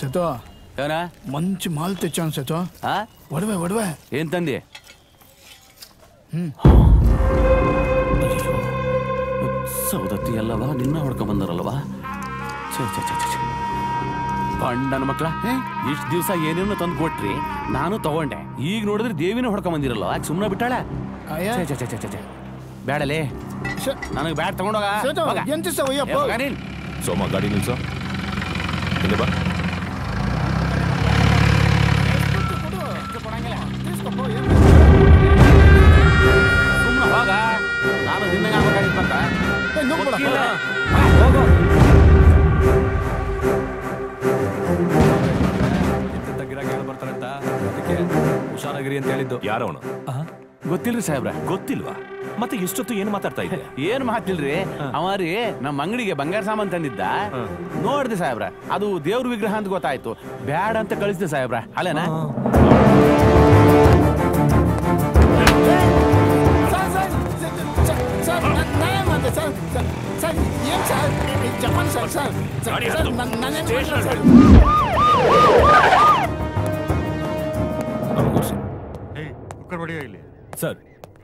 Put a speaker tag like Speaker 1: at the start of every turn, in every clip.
Speaker 1: ಸೆತೋ
Speaker 2: ಏನ
Speaker 1: ಮಂచి ಮಾಲ್ తెచ్చాను ಸೆತೋ
Speaker 2: ಆ
Speaker 1: ಒಡವೆ ಒಡವೆ
Speaker 2: ಏನ್ ತಂದಿ ಸೌದತ್ತಿ ಅಲ್ಲವಾ ನಿನ್ನ ಹೊಡ್ಕೊಂಡ್ ಬಂದಾರಲ್ವಾ ಛೇ ಛೇ ಛೇ ಛೇ, ಛೇ. ಬಂಡ್ ನನ್ನ ಮಕ್ಳ ಇಷ್ಟು ದಿವಸ ಏನೇನೋ ತಂದು ಕೊಟ್ರಿ ನಾನು ತಗೊಂಡೆ ಈಗ ನೋಡಿದ್ರೆ ದೇವಿನ ಹೊಡ್ಕೊಂಡ್ ಬಂದಿರಲ್ಲ ಯಾಕೆ ಸುಮ್ಮನೆ ಬಿಟ್ಟಾಳೆ
Speaker 1: ಅಯ್ಯ.
Speaker 2: ಛೇ ಛೇ ಛೇ ಛೇ ಛೇ, ಛೇ ಬೇಡಲೇ
Speaker 1: ಶ-
Speaker 2: ನನಗೆ ಬ್ಯಾಡ್ ತಗೊಂಡೋಗ
Speaker 1: ಸೆತೋ
Speaker 2: ಹೋಗ.
Speaker 1: ಎಂತ ಸವಯ್ಯಪ್ಪ
Speaker 2: ಏ, ಹೋಗ ನೀನ್.
Speaker 3: ಸೋಮ ಗಾಡಿ ನಿಲ್ಸೋ ಹಿಂದೆ ಬಾ
Speaker 2: ಸುಮ್ನೆ ಹೋಗ ನಾನು ನಿನ್ನಂಗೆ ಆಗ್ಬೇಕಾಗಿತ್ತು ಅಂತ
Speaker 1: ಏ, ನುಗ್ಗು ಬಿಡಪ್ಪ.
Speaker 2: ಗೊತ್ತಿಲ್ಲ. ಬಾ, ಹೋಗು
Speaker 4: ಬರ್ತಾರಂತ ಅದಕ್ಕೆ ಹುಷಾರಾಗಿರಿ ಅಂತ ಹೇಳಿದ್ದು
Speaker 3: ಯಾರವನು
Speaker 2: ಗೊತ್ತಿಲ್ರಿ ಸಾಹೇಬ್ರ
Speaker 3: ಗೊತ್ತಿಲ್ವಾ ಮತ್ತೆ ಎಷ್ಟೊತ್ತು ಏನು ಮಾತಾಡ್ತಾ ಇದ್ದೆ
Speaker 2: ಏನ್ ಮಾತಿಲ್ರಿ ಅವ ರೀ ನಮ್ಮ ಅಂಗಡಿಗೆ ಬಂಗಾರ ಸಾಮಾನ್ ತಂದಿದ್ದ ನೋಡ್ದೆ ಸಾಹೇಬ್ರ ಅದು ದೇವ್ರ ವಿಗ್ರಹ ಅಂತ ಗೊತ್ತಾಯ್ತು ಬ್ಯಾಡ ಅಂತ ಕಳಿಸ್ದೆ ಸಾಹೇಬ್ರ ಅಲ್ಲೇನಾ
Speaker 1: sir, sir, sir, sir, sir, ನಾನ್- ನಾನೇನ್ ಮಾಡ್ದೆ, ಸರ್? ಸರ್, ಸರ್, ಏನ್ ಸರ್? ಈ ಜಪಾನ್ ಸರ್, ಸರ್, ಸರ್,
Speaker 3: ಗಾಡಿ
Speaker 1: ಸರ್,
Speaker 3: ಹತ್ತು.
Speaker 1: ನಾನ್- ನಾನೇನ್ ಮಾಡ್ದೆ, ಸರ್?
Speaker 3: ಅವ್ನು ಕೂರ್ಸಿ.
Speaker 4: ಸರ್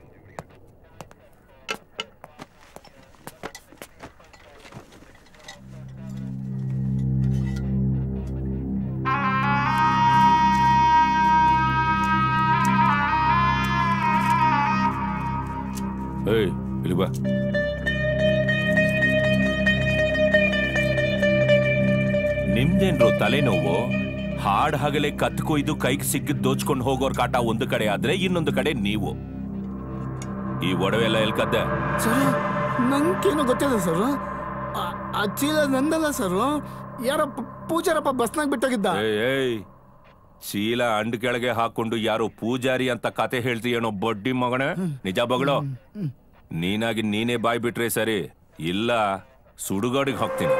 Speaker 3: ಏಯ್ ಇಲ್ಲಿ ಬಾ ನಿಮ್ದೇನ್ರು ತಲೆನೋವು ಹಾಡ್ ಹಗಲೇ ಕತ್ ಕೊಯ್ದು ಕೈಗೆ ಸಿಕ್ಕಿದ್ ದೋಚ್ಕೊಂಡು ಹೋಗೋರ್ ಕಾಟ ಒಂದು ಕಡೆ ಆದ್ರೆ ಇನ್ನೊಂದು ಕಡೆ ನೀವು ಈ ಒಡವೆ ಎಲ್ಲ ಎಲ್ ಕದ್ದೆ
Speaker 1: ಸರ್ ನಂಗೇನು ಗೊತ್ತಿಲ್ಲ ಸರ್ ಆ- ಆ ಚೀಲ ನಂದಲ್ಲ ಸರ್ ಯಾರಪ್ಪ ಪೂಜಾರಪ್ಪ ಬಸ್ನಾಗ ಬಿಟ್ಟೋಗಿದ್ದ
Speaker 3: ಏಯ್ ಏಯ್ ಚೀಲ ಅಂಡ್ ಕೆಳಗೆ ಹಾಕೊಂಡು ಯಾರೋ ಪೂಜಾರಿ ಅಂತ ಕತೆ ಹೇಳ್ತೀಯೇನೋ ಬಡ್ಡಿ ಮಗಣ ನಿಜ ಬಗಳು ನೀನಾಗಿ ನೀನೇ ಬಾಯ್ ಬಿಟ್ರೆ ಸರಿ ಇಲ್ಲ ಸುಡುಗಾಡಿಗೆ ಹಾಕ್ತೀನಿ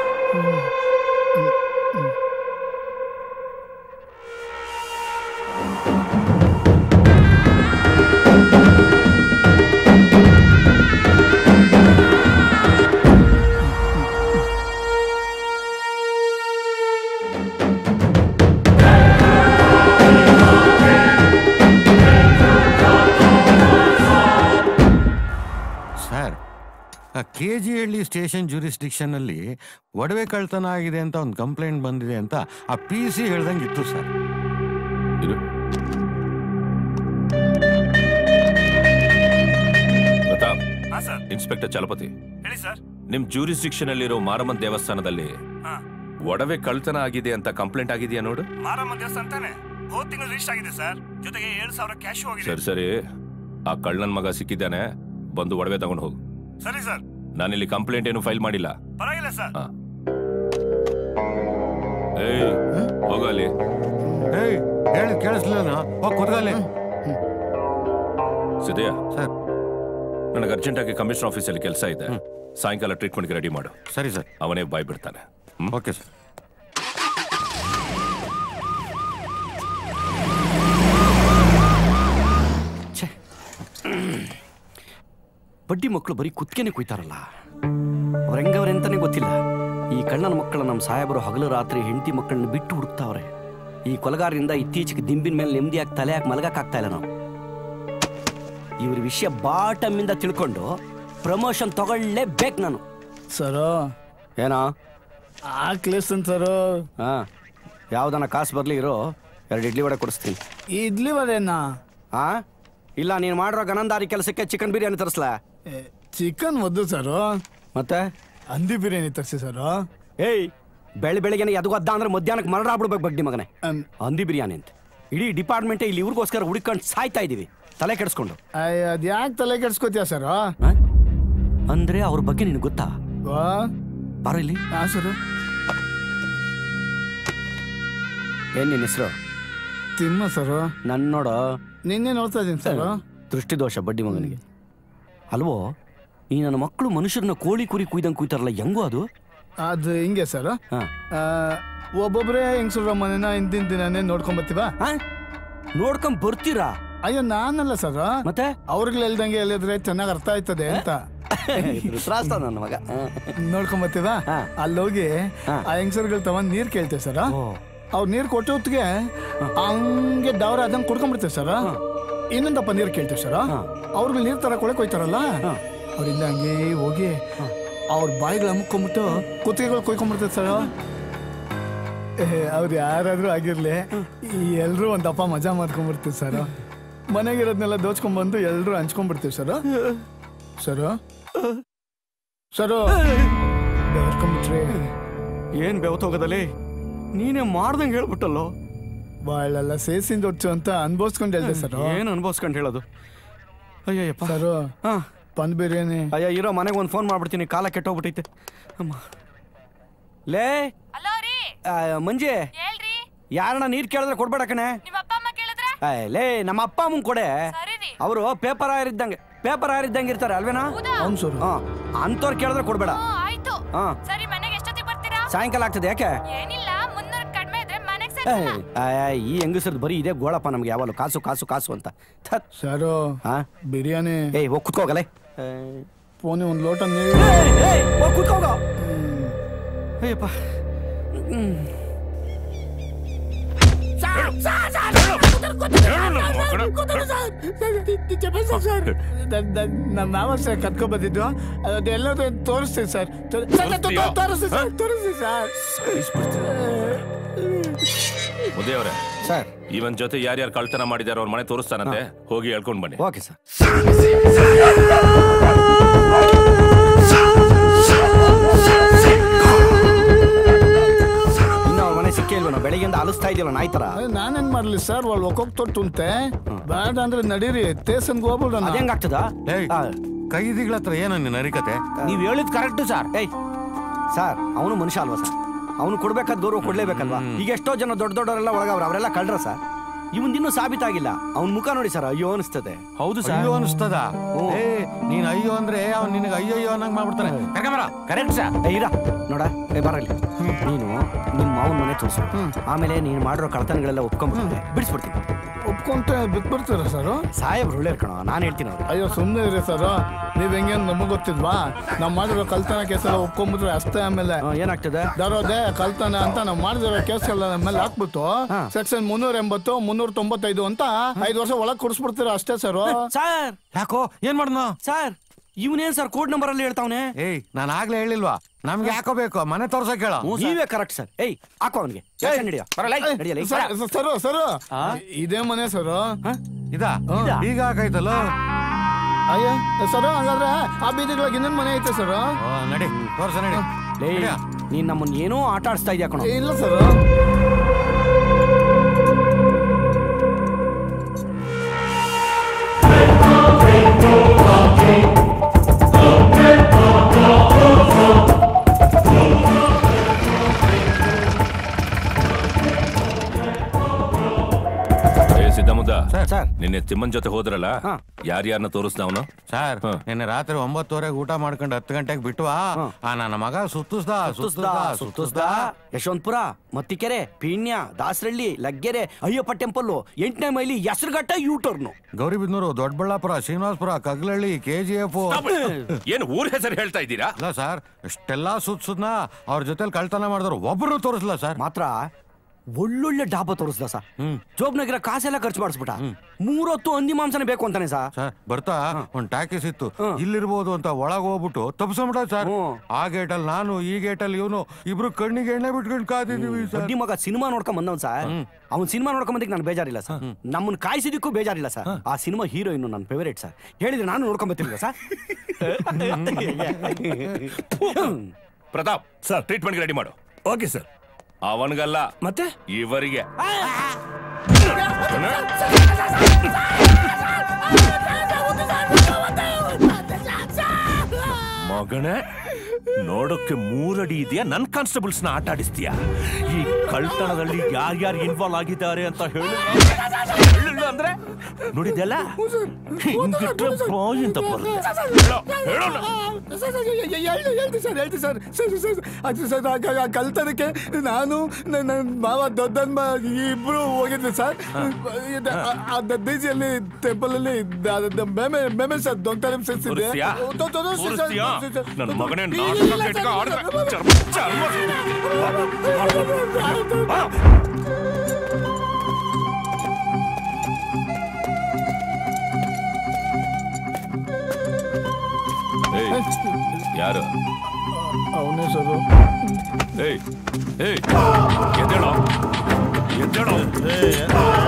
Speaker 5: sir K G Halli station jurisdiction ಅಲ್ಲಿ ಒಡವೆ ಕಳ್ತನ ಆಗಿದೆ ಅಂತ ಒಂದು ಕಂಪ್ಲೇಂಟ್ ಬಂದಿದೆ ಅಂತ ಆ ಪಿ ಸಿ ಹೇಳ್ದಂಗೆ ಇತ್ತು ಸರ್
Speaker 3: ಇರು ಪ್ರತಾಪ್ ಇನ್ಸ್ಪೆಕ್ಟರ್ ಚಲಪತಿ
Speaker 6: ಹೇಳಿ ಸರ್
Speaker 3: ನಿಮ್ ಜೂರಿಸ್ಡಿಕ್ಷನ್ ಅಲ್ಲಿರೋ ಮಾರಮ್ಮನ್ ದೇವಸ್ಥಾನದಲ್ಲಿ
Speaker 6: ಹಾ
Speaker 3: ಒಡವೆ ಕಳ್ತನ ಆಗಿದೆ ಅಂತ ಕಂಪ್ಲೇಂಟ್ ಆಗಿದೆಯಾ ನೋಡು
Speaker 6: ಮಾರಮ್ಮ ದೇವಸ್ಥಾನ ಅಂತಾನೆ ಹೋದ್ ತಿಂಗಳು ರಿಜಿಸ್ಟರ್ ಆಗಿದೆ ಸರ್ ಜೊತೆಗೆ ಏಳು ಸಾವಿರ ಕ್ಯಾಶು ಆಗಿದೆ
Speaker 3: ಸರಿ ಸರಿ ಆ ಕಳ್ಳನ್ ಮಗ ಸಿಕ್ಕಿದ್ದಾನೆ ಬಂದು ಒಡವೆ ತಗೊಂಡು ಹೋಗು
Speaker 6: ಸರಿ ಸರ್
Speaker 3: ನಾನಿಲ್ಲಿ ಕಂಪ್ಲೇಂಟ್ ಏನು ಫೈಲ್ ಮಾಡಿಲ್ಲ
Speaker 6: ಪರವಾಗಿಲ್ಲ ಸರ್
Speaker 3: ಹಾ. ಏಯ್ ಹೋಗು ಅಲ್ಲಿ
Speaker 5: ಏಯ್ ಹೇಳಿ ಕೇಳಿಸ್ಲಿಲ್ಲ ಹೋಗಿ ಕುತ್ಕೊಳ್ಳಿ
Speaker 3: ಸಿದೆಯಾ
Speaker 5: ಸರ್
Speaker 3: ನನಗೆ ಅರ್ಜೆಂಟಾಗಿ ಕಮಿಷನರ್ ಆಫೀಸಲ್ಲಿ ಕೆಲಸ ಇದೆ ಸಾಯಂಕಾಲ ಟ್ರೀಟ್ಮೆಂಟ್ಗೆ ರೆಡಿ ಮಾಡು
Speaker 5: ಸರಿ ಸರ್
Speaker 3: ಅವನೇ ಬಾಯ್ ಬಿಡ್ತಾನೆ ಹ್ಮ್?
Speaker 5: ಓಕೆ ಸರ್
Speaker 7: ಬಡ್ಡಿ ಮಕ್ಕಳು ಬರೀ ಕುತ್ಕೆನೆ ಕುಯ್ತಾರಲ್ಲ ಅವ್ರ ಹೆಂಗವ್ರೆ ಅಂತಾನೆ ಗೊತ್ತಿಲ್ಲ ಈ ಕಣ್ಣನ ಮಕ್ಕಳು ನಮ್ಮ ಸಾಹೇಬರು ಹಗಲು ರಾತ್ರಿ ಹೆಂಡತಿ ಮಕ್ಕಳನ್ನ ಬಿಟ್ಟು ಹುಡುಕ್ತಾವ್ರೆ ಈ ಕೊಲಗಾರರಿಂದ ಇತ್ತೀಚೆಗೆ ದಿಂಬಿನ ಮೇಲೆ ನೆಮ್ಮದಿಯಾಗಿ ತಲೆ ಹಾಕಿ ಮಲಗಕ್ಕಾಗ್ತಾ ಇಲ್ಲ ನಾವು ಇವ್ರ ವಿಷಯ ಬಾಟಮಿಂದ ತಿಳ್ಕೊಂಡು ಪ್ರಮೋಷನ್ ತಗೊಳ್ಳೇಬೇಕು ನಾನು
Speaker 1: ಸರ್
Speaker 7: ಏನೋ
Speaker 1: ಆಗ್ಲೇಸ್ ಸರ್
Speaker 7: ಹಾ ಯಾವ್ದನ ಕಾಸು ಬರ್ಲಿ ಇರೋ ಎರಡು ಇಡ್ಲಿ ವಡೆ ಕೊಡಿಸ್ತೀನಿ
Speaker 1: ಇಡ್ಲಿ ವಡೆನಾ
Speaker 7: ಹಾ ಇಲ್ಲ ನೀನು ಮಾಡಿರೋ ಗನಂದಾರಿ ಕೆಲಸಕ್ಕೆ ಚಿಕನ್ ಬಿರಿಯಾನಿ ತರಿಸ್ಲಾ
Speaker 1: ಚಿಕನ್ ಒದ್ದು ಸರ್
Speaker 7: ಮತ್ತೆ
Speaker 1: ಹಂದಿ ಬಿರಿಯಾನಿ ತರಿಸಿ ಸರ್
Speaker 7: ಏಯ್ ಬೆಳಿ ಬೆಳಿಗ್ಗೆ ಎದು ಅದ್ದ ಅಂದ್ರೆ ಮಧ್ಯಾಹ್ನಕ್ಕೆ ಮರಣ ಆಗ್ಬಿಡ್ಬೇಕು ಬಗ್ಡಿ ಮಗನೇ ಹಂದಿ ಬಿರಿಯಾನಿ ಅಂತ ಇಡೀ ಡಿಪಾರ್ಟ್ಮೆಂಟ್ ಇಲ್ಲಿ ಇವ್ರಿಗೋಸ್ಕರ ಹುಡುಕೊಂಡು ಸಾಯ್ತಾ ಇದೀವಿ ತಲೆ ಕೆಡಿಸ್ಕೊಂಡು
Speaker 1: ಅದ್ ಯಾಕೆ ತಲೆ ಕೆಡ್ಸ್ಕೊತೀಯ ಸರ್
Speaker 7: ಅಂದ್ರೆ ಅವ್ರ ಬಗ್ಗೆ ನಿನಗೆ ಗೊತ್ತಾ
Speaker 1: ವಾ
Speaker 7: ಬಾರೋ ಇಲ್ಲಿ
Speaker 1: ಹಾ ಸರ್
Speaker 7: ಏನ್ ನಿನ್ನ ಹೆಸರು
Speaker 1: ತಿಮ್ಮ ಸರ್
Speaker 7: ನನ್ ನೋಡೋ
Speaker 1: ನಿನ್ನೆ ನೋಡ್ತಾ ಇದೀನಿ ಸರ್
Speaker 7: ದೃಷ್ಟಿದೋಷ ಬಡ್ಡಿ ಮಗನಿಗೆ ಅಲ್ವೋ ಈ ನನ್ನ ಮಕ್ಕಳು ಮನುಷ್ಯರನ್ನ ಕೋಳಿ ಕುರಿ ಕುಯ್ದಂಗೆ ಕುಯ್ತಾರಲ್ಲ ಹೆಂಗೋ ಅದು
Speaker 1: ಅದು ಹಿಂಗೆ ಸರ್
Speaker 7: ಹಾ
Speaker 1: ಒಬ್ಬೊಬ್ರೇ ಹೆಂಗ್ಸ್ರ ಮನೆನ ಹಿಂದಿನ ದಿನನೇ ನೋಡ್ಕೊಂಡ್ ಬರ್ತೀವಾ
Speaker 7: ನೋಡ್ಕೊಂಡ್ ಬರ್ತೀರಾ
Speaker 1: ಅಯ್ಯೋ ನಾನಲ್ಲ ಸರ್
Speaker 7: ಮತ್ತೆ
Speaker 1: ಅವ್ರಿಗೆ ಹೇಳ್ದಂಗೆ ಹೇಳಿದ್ರೆ ಚೆನ್ನಾಗ್ ಅರ್ಥ ಆಯ್ತದೆ ಅಂತ
Speaker 7: ಧೃತರಾಷ್ಟ್ರ ನನ್ನ ಮಗ
Speaker 1: ನೋಡ್ಕೊಂಡ್ ಬರ್ತೀವಾ ಅಲ್ಲಿ ಹೋಗಿ ಆ ಹೆಂಗಸರ್ಗಳು ತಗೊಂಡ್ ನೀರ್ ಕೇಳ್ತೇವೆ ಸರ್ ಅವ್ರು ನೀರು ಕೊಟ್ಟ ಹೊತ್ತಿಗೆ ಹಂಗೆ ಡವರ ಅದಂಗೆ ಕುಡ್ಕೊಂಡ್ಬಿಡ್ತೇವೆ ಸರ್ ಇನ್ನೊಂದಪ್ಪ ನೀರು ಕೇಳ್ತೇವೆ ಸರ್ ಅವ್ರಿಗೆ ನೀರು ತರಕ್ ಒಳಗೆ ಹೋಯ್ತಾರಲ್ಲ ಅವರಿಂದ ಹಂಗೆ ಹೋಗಿ ಅವ್ರ ಬಾಯಿಗಳು ಅಮ್ಕೊಂಬಿಟ್ಟು ಕುತ್ತಿಗೆಗಳು ಕೊಯ್ಕೊಂಡ್ಬಿಡ್ತೇವೆ ಸರ್ ಅವ್ರು ಯಾರಾದ್ರೂ ಆಗಿರ್ಲಿ ಎಲ್ರೂ ಒಂದಪ್ಪ ಮಜಾ ಮಾಡ್ಕೊಂಡ್ಬಿಡ್ತೀವಿ ಸರ್ ಮನೆಗಿರೋದ್ನೆಲ್ಲ ದೋಚ್ಕೊಂಡ್ಬಂದು ಎಲ್ರೂ ಹಂಚ್ಕೊಂಡ್ಬಿಡ್ತೀವಿ ಸರ್ ಸರ್ ಸರ್ ಬೆಳ್ಕೊಂಬಿಟ್ರಿ
Speaker 7: ಏನ್ ಬೆವತೋಗದಲ್ಲಿ ನೀನೇ ಮಾಡ್ದಂಗೆ ಹೇಳ್ಬಿಟ್ಟಲ್ಲೋ
Speaker 1: ಬಾಳೆಲ್ಲ ಸೇಸಿಂದ ಹೊಚ್ಚು ಅಂತ ಅನ್ಭವಿಸ್ಕೊಂಡು ಹೇಳ್ದೆ ಸರ್
Speaker 7: ಏನು ಅನ್ಭವಿಸ್ಕೊಂಡು ಹೇಳೋದು ಅಯ್ಯಯ್ಯಪ್ಪ
Speaker 1: ಸರ್
Speaker 7: ಹಾ
Speaker 1: ಪನ್ ಬಿರಿಯಾನಿ
Speaker 7: ಅಯ್ಯ ಇರೋ ಮನೆಗೆ ಒಂದು ಫೋನ್ ಮಾಡ್ಬಿಡ್ತೀನಿ ಕಾಲ ಕೆಟ್ಟೋಗ್ಬಿಟ್ಟೈತೆ ಅಮ್ಮ ಲೇ
Speaker 8: ಹಲೋ ರೀ
Speaker 7: ಆ, ಮಂಜಿ
Speaker 8: ಹೇಳ್ರಿ
Speaker 7: ಯಾರನ್ನ ನೀರ್ ಕೇಳಿದ್ರೆ ಕೊಡ್ಬೇಡ ಕಣೆ
Speaker 8: ನಿಮ್ಮ ಅಪ್ಪ ಅಮ್ಮ ಕೇಳಿದ್ರೆ
Speaker 7: ಏ, ಲೇ ನಮ್ಮ ಅಪ್ಪ ಅಮ್ಮನ್ ಕೊಡೆ
Speaker 8: ಸರಿ ರೀ
Speaker 7: ಅವರು ಪೇಪರ್ ಆರಿದ್ದಂಗೆ ಪೇಪರ್ ಆರಿದ್ದಂಗೆ ಇರ್ತಾರೆ ಅಲ್ವೇನಾ
Speaker 8: ಹೌದಾ
Speaker 1: ಅವ್ನು ಸರ್
Speaker 7: ಹಾ ಅಂಥವ್ರು ಕೇಳಿದ್ರೆ ಕೊಡ್ಬೇಡ
Speaker 8: ಹ್ಞೂ ಆಯ್ತು
Speaker 7: ಹಾ
Speaker 8: ಸರಿ ಮನೆಗೆ ಎಷ್ಟೊತ್ತಿಗೆ ಬರ್ತೀರಾ
Speaker 7: ಸಾಯಂಕಾಲ ಆಗ್ತದೆ ಯಾಕೆ
Speaker 8: ಏನಿಲ್ಲ ಮುನ್ನೂರು ಕಡಿಮೆ ಇದ್ರೆ ಮನೆಗೆ
Speaker 7: ಏ,
Speaker 8: ಸೇರ್ಸಲ್ಲ
Speaker 7: ಆ, ಈ ಹೆಂಗಸರ್ದು ಬರೀ ಇದೇ ಗೋಳಪ್ಪ ನಮ್ಗೆ ಯಾವಾಗಲೂ ಕಾಸು ಕಾಸು ಕಾಸು ಅಂತ ಥತ್.
Speaker 1: ಸರ್
Speaker 7: ಹಾ
Speaker 1: ಬಿರಿಯಾನಿ
Speaker 7: ಏಯ್ ಹೋಗಿ ಕುತ್ಕೋಗಲೇ
Speaker 1: ಫೋನಿ ಒಂದು ಲೋಟ ನೀರು
Speaker 7: ಹೋಗಿ ಕುತ್ಕೋಗ ಅಯ್ಯಪ್ಪ ಹ್ಮ್
Speaker 1: ನಮ್ಮ ಮಾವ ಸರ್ ಕತ್ಕೊ ಬಂದಿದ್ದು ಅದೆಲ್ಲದೂ ತೋರಿಸ್ತೀವಿ ಸರ್ ತೋರಿಸ್ತೀವಿ ಸರ್ ತೋರಿಸ್ತೀವಿ ಸರ್
Speaker 3: ಮುದ್ದೆ ಅವರೇ
Speaker 7: ಸರ್
Speaker 3: ಇವನ್ ಜೊತೆ ಯಾರ್ಯಾರು ಕಳ್ತನ ಮಾಡಿದಾರೋ ಅವ್ರ ಮನೆ ತೋರಿಸ್ತಾನಂತೆ ಹೋಗಿ ಹೇಳ್ಕೊಂಡ್ ಬನ್ನಿ
Speaker 7: ಓಕೆ ಸರ್ ಇನ್ನು ಅವ್ರ ಮನೆ ಸಿಕ್ಕೇ ಇಲ್ವನ ಬೆಳಿಗ್ಗೆಯಿಂದ ಅಲಿಸ್ತಾ ಇದೆಯಲ್ಲ ನಾಯಿ ತರ
Speaker 1: ಅದೇ ನಾನೇನ್ ಮಾಡ್ಲಿ ಸರ್ ಒಳಗೆ ಒಕ್ಕೋಗ್ ತೊಟ್ಟುಂತೆ ಬೇಡ ಅಂದ್ರೆ ನಡೀರಿ ಸ್ಟೇಷನ್ಗೆ ಹೋಗ್ಬಿಡೋಣ
Speaker 7: ಅದೇಂಗಾಗ್ತದ
Speaker 5: ಏಯ್ ಕೈದಿಗಳ ಹತ್ರ ಏನೋ ನಿನ್ನ ಅರಿಕತೆ
Speaker 2: ನೀವ್ ಹೇಳಿದ್ ಕರೆಕ್ಟ್ ಸರ್
Speaker 7: ಏಯ್ ಸರ್ ಅವನು ಮನುಷ್ಯ ಅಲ್ವಾ ಸರ್ ಅವನು ಕೊಡ್ಬೇಕಾದ ಗೌರವ ಕೊಡ್ಲೇಬೇಕಲ್ವಾ ಈಗ ಎಷ್ಟೋ ಜನ ದೊಡ್ಡ ದೊಡ್ಡವರೆಲ್ಲ ಒಳಗವ್ರು ಅವರೆಲ್ಲ ಕಳ್ರ ಸರ್ ಇವನ್ದಿನ್ನೂ ಸಾಬೀತಾಗಿಲ್ಲ ಅವ್ನ ಮುಖ ನೋಡಿ ಸರ್ ಅಯ್ಯೋ ಅನಿಸ್ತದೆ
Speaker 2: ಹೌದು ಸರ್
Speaker 5: ಅಯ್ಯೋ ಅನಿಸ್ತದ ಏ ನೀನ್ ಅಯ್ಯೋ ಅಂದ್ರೆ ಅವ್ನ್ ನಿನಗೆ ಅಯ್ಯೋ ಅಯ್ಯೋ ಅನ್ನಂಗ್ ಮಾಡ್ಬಿಡ್ತಾನೆ ಕರ್ಕೊಂಬರ
Speaker 2: ಕರೆಕ್ಟ್ ಸರ್
Speaker 7: ಏ ಇರ ನೋಡ ಏ ಬರಲಿ ನೀನು ನಿಮ್ಮ ಮಾವನ ಮನೆ ತೋರಿಸು ಆಮೇಲೆ ನೀನು ಮಾಡಿರೋ ಕಳ್ತನಗಳೆಲ್ಲ ಒಪ್ಕೊಂಡ್ಬಿಡ್ತೀನಿ ಬಿಡಿಸ್ಬಿಡ್ತೀನಿ
Speaker 1: ಒಪ್ಕೊಂತ ಬಿಟ್ಬಿಡ್ತೀರ ಸರ್
Speaker 7: ಸಾಹೇಬ್ರು ಒಳ್ಳೆ ಕಣ ನಾನು ಹೇಳ್ತೀನಿ ಅವ್ರಿಗೆ
Speaker 1: ಅಯ್ಯೋ ಸುಮ್ಮನೆ ಇರಿ ಸರ್ ನೀವ್ ಹೆಂಗೇನು ನಮಗ್ ಗೊತ್ತಿಲ್ವಾ ನಾವ್ ಮಾಡಿರೋ ಕಲ್ತನ ಕೇಸೆಲ್ಲ ಒಪ್ಕೊಂಡ್ಬಿಟ್ರೆ ಅಷ್ಟೇ ಆಮೇಲೆ
Speaker 7: ಆ, ಏನಾಗ್ತದೆ
Speaker 1: ದರೋದೆ ಕಲ್ತನ ಅಂತ ನಾವ್ ಮಾಡಿದಿರೋ ಕೇಸ್ ಎಲ್ಲ ನಮ್ಮ ಮೇಲೆ ಹಾಕ್ಬಿಟ್ಟು ಸೆಕ್ಷನ್ ಮುನ್ನೂರ ಎಂಬತ್ತು ಮುನ್ನೂರ ತೊಂಬತ್ತೈದು ಅಂತ ಐದು ವರ್ಷ ಒಳಗ್ ಕೊಡಿಸ್ಬಿಡ್ತೀರ ಅಷ್ಟೇ ಸರ್
Speaker 7: ಸರ್
Speaker 5: ಯಾಕೋ ಏನ್ ಮಾಡ್ದ
Speaker 7: ಸರ್ ಇವನೇನ್ ಸರ್ ಕೋಡ್ ನಂಬರ್ ಅಲ್ಲಿ ಹೇಳ್ತಾವನೆ
Speaker 5: ಏಯ್ ನಾನು ಆಗ್ಲೇ ಹೇಳಿಲ್ವಾ ನಮ್ಗೆ ಯಾಕೋ ಬೇಕು ಮನೆ ತೋರ್ಸಕ್ ಹೇಳ
Speaker 7: ನೀವೇ ಕರೆಕ್ಟ್ ಸರ್ ಏಯ್ ಹಾಕೋ ಅವನಿಗೆ ನಡಿಯ ನಡಿಯಲ್ಲ
Speaker 1: ಸರ್ ಸರ್ ಇದೇ ಮನೆ ಸರ್
Speaker 5: ಇದಾ ಈಗ ಹಾಕೈತಲ್ಲ
Speaker 1: ಅಯ್ಯ ಸರ್ ಹಂಗಾದ್ರೆ ಆ ಬೀದಿಗಳಿಗೆ ಇನ್ನೊಂದು ಮನೆ ಐತೆ ಸರ್
Speaker 5: ಓ, ನಡಿ ತೋರ್ಸ ನಡಿ
Speaker 7: ಲೇ
Speaker 5: ನಡಿಯ.
Speaker 7: ನೀನ್ ನಮ್ಮನ್ನ ಏನೋ ಆಟ ಆಡಿಸ್ತಾ ಇದೆಯಾ ಕಣ
Speaker 1: ಇಲ್ಲ ಸರ್
Speaker 3: ಏ ಸಿದ್ದಮುದ್ದ
Speaker 7: ಸರ್
Speaker 3: ನಿನ್ನೆ ತಿಮ್ಮನ್ ಜೊತೆ ಹೋದ್ರಲ್ಲ
Speaker 7: ಹಾ.
Speaker 3: ಯಾರ್ಯಾರನ್ನ ತೋರಿಸ್ದ ಅವನು
Speaker 5: ಸರ್
Speaker 3: ಹ.
Speaker 5: ನಿನ್ನೆ ರಾತ್ರಿ ಒಂಬತ್ತುವರೆಗೆ ಊಟ ಮಾಡ್ಕೊಂಡು ಹತ್ತು ಗಂಟೆಗೆ ಬಿಟ್ವಾ ಆ ನನ್ನ ಮಗ ಸುತ್ತಿಸ್ದ
Speaker 7: ಸುತ್ತುಸ್ದ
Speaker 5: ಸುತ್ತಿಸ್ದ
Speaker 7: ಸುತ್ತುಸ್ದ ಯಶವಂತಪುರ ಮತ್ತಿಕೆರೆ ಪೀಣ್ಯ ದಾಸರಳ್ಳಿ ಲಗ್ಗೆರೆ ಅಯ್ಯಪ್ಪ ಟೆಂಪಲ್ ಎಂಟನೇ ಮೈಲಿ Hesaraghatta U turn
Speaker 5: Gauribidanur Doddaballapur Srinivaspur Kaglahalli K G F
Speaker 3: ಏನ್ ಊರ್ ಹೆಸರು ಹೇಳ್ತಾ ಇದ್ದೀರಾ
Speaker 5: ಅಲ್ಲ ಸರ್ ಇಷ್ಟೆಲ್ಲಾ ಸುತ್ಸುದ್ನ ಅವ್ರ ಜೊತೆಲಿ ಕಳ್ತನ ಮಾಡಿದ್ರು ಒಬ್ರು ತೋರಿಸ್ಲ ಸರ್
Speaker 7: ಮಾತ್ರ ಒಳ್ಳೊಳ್ಳೆ ಡಾಬಾ ತೋರಿಸ್ದ ಸಾ ಜೋಬ್ನಾಗಿರೋ ಕಾಸೆಲ್ಲ ಖರ್ಚು ಮಾಡಿಸ್ಬಿಟ್ಟ ಮೂರೊತ್ತು ಹಂದಿ ಮಾಂಸನೇ ಬೇಕು ಅಂತಾನೆ ಸಾ
Speaker 5: ಸರ್ ಬರ್ತಾ ಒಂದ್ ಟ್ಯಾಕಿಸ್ ಇತ್ತು ಇಲ್ಲಿರ್ಬೋದು ಅಂತ ಒಳಗ್ ಹೋಗ್ಬಿಟ್ಟು ತಪ್ಪಿಸ್ಬಿಟ್ಟ ಸರ್
Speaker 7: ಹ್ಮ್.
Speaker 5: ಆ ಗೇಟಲ್ಲಿ ನಾನು ಈ ಗೇಟಲ್ಲಿ ಇವನು ಇಬ್ರು ಕಣ್ಣಿಗೆ ಎಣ್ಣೆ ಬಿಟ್ಕೊಂಡು ಕಾದಿದೀವಿ ಸರ್
Speaker 7: ಬಡ್ಡಿ ಮಗ ಸಿನಿಮಾ ನೋಡ್ಕೊಂಡ್ ಬಂದವ್ ಸರ್ ಅವ್ನ್ ಸಿನಿಮಾ ನೋಡ್ಕೊಂಡ್ ಬಂದಕ್ಕೆ ನಾನು ಬೇಜಾರಿಲ್ಲ ಸರ್ ನಮ್ಮನ್ನ ಕಾಯಿಸಿದಕ್ಕೂ ಬೇಜಾರಿಲ್ಲ ಸರ್ ಆ ಸಿನಿಮಾ ಹೀರೋಯಿನ್ ನನ್ನ ಫೇವರೇಟ್ ಸರ್ ಹೇಳಿದ್ರೆ ನಾನು ನೋಡ್ಕೊಂಡ್ ಬರ್ತಿರ್ಲಿಲ್ಲ sir
Speaker 3: Pratap sir treatment ready ಮಾಡು
Speaker 6: ಓಕೆ ಸರ್
Speaker 3: ಅವನ್ಗಲ್ಲ
Speaker 6: ಮತ್ತೆ
Speaker 3: ಇವರಿಗೆ ಮಗನೇ ನೋಡೋಕೆ ಮೂರಡಿ ಇದೆಯಾ ನನ್ ಕಾನ್ಸ್ಟೇಬಲ್ಸ್ ನ ಆಟ ಆಡಿಸ್ತೀಯ ಈ ಕಳ್ತನದಲ್ಲಿ ಯಾರ್ಯಾರು ಇನ್ವಾಲ್ವ್ ಆಗಿದ್ದಾರೆ ಅಂತ ಹೇಳಿ ಹೇಳಿಲ್ಲ ಅಂದ್ರೆ ನೋಡಿದೆಲ್ಲ ಹಿಂಗಿಟ್ರೆ ಬಾಯ್ ಅಂತ ಬರುತ್ತೆ ಹೇಳೋ, ಹೇಳೋಣ.
Speaker 1: ಹೇಳ್ತಿ ಸರ್ ಹೇಳ್ತಿ ಸರ್ ಸರ್ ಸರ್ ಅದು ಸರ್ ಆ ಕ- ಆ ಕಳ್ತನಕ್ಕೆ ನಾನು ನನ್ನ ಮಾವ ದೊಡ್ಡಮ್ಮ ಇಬ್ರು ಹೋಗಿದ್ವಿ ಸರ್ ಇದು- ಆ- ಆ ದದ್ದೀಜಿಯಲ್ಲಿ ಟೆಂಪಲ್ ಅಲ್ಲಿ ದ- ದ- ಮೇಮೆ ಮೇಮೆ ಸರ್ ದೊಡ್ಡ ಸೇರಿಸಿದ್ದೆ
Speaker 3: ತೋರಿಸ್ತೀಯಾ? ತೋರಿಸ್ತೀಯಾ? ನನ್ ಮಗನೇ ನಾಟಕ ಕೆಟ್ಕ ಆಡ್ದ. ಚರ್ಮ- ಚರ್ಮ- ಯಾರು
Speaker 1: ಅವನೇ ಸರ್
Speaker 3: ಏಯ್ ಏಯ್ ಎದ್ದೇಳೋ ಎದ್ದೇಳೋ